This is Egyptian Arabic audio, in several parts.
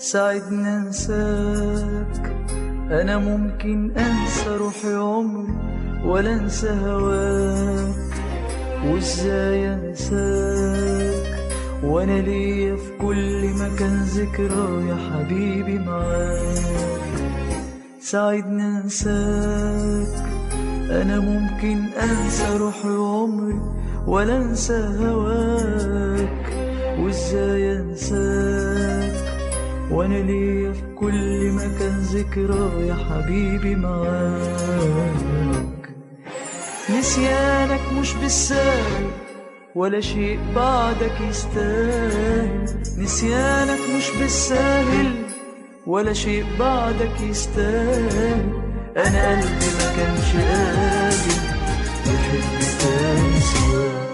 ساعدني انساك انا ممكن انسى روحي عمري ولا انسى هواك وازاي انساك وانا ليا في كل مكان ذكرى يا حبيبي معاك ساعدني انساك انا ممكن انسى روحي عمري ولا انسى هواك وازاي انساك وانا ليا في كل مكان ذكرى يا حبيبي معاك نسيانك مش بالسهل ولا شيء بعدك يستاهل نسيانك مش بالساهل ولا شيء بعدك يستاهل انا قلبي ما كانش قادر يحب تاني سواك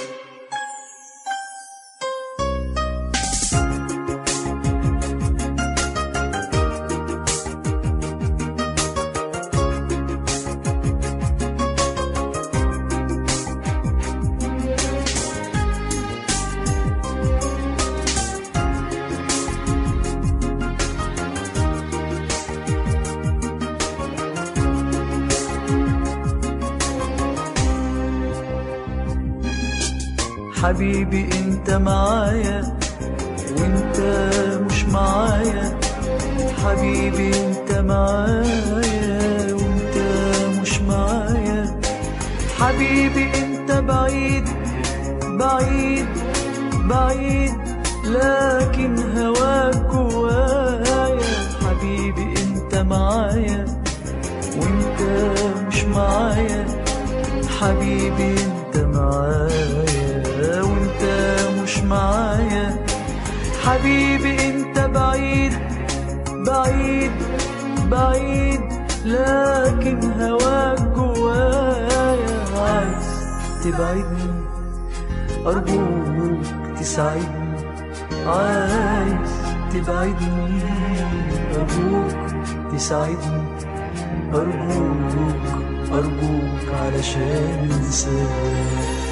حبيبي انت معايا وانت مش معايا حبيبي انت معايا وانت مش معايا حبيبي انت بعيد بعيد بعيد لكن هواك جوايا حبيبي انت معايا وانت مش معايا حبيبي انت معايا وانت مش معايا حبيبي انت بعيد بعيد بعيد لكن هواك جوايا عايز تبعدني ارجوك تساعدني عايز تبعدني ارجوك تساعدني أرجوك أرجوك علشان انساك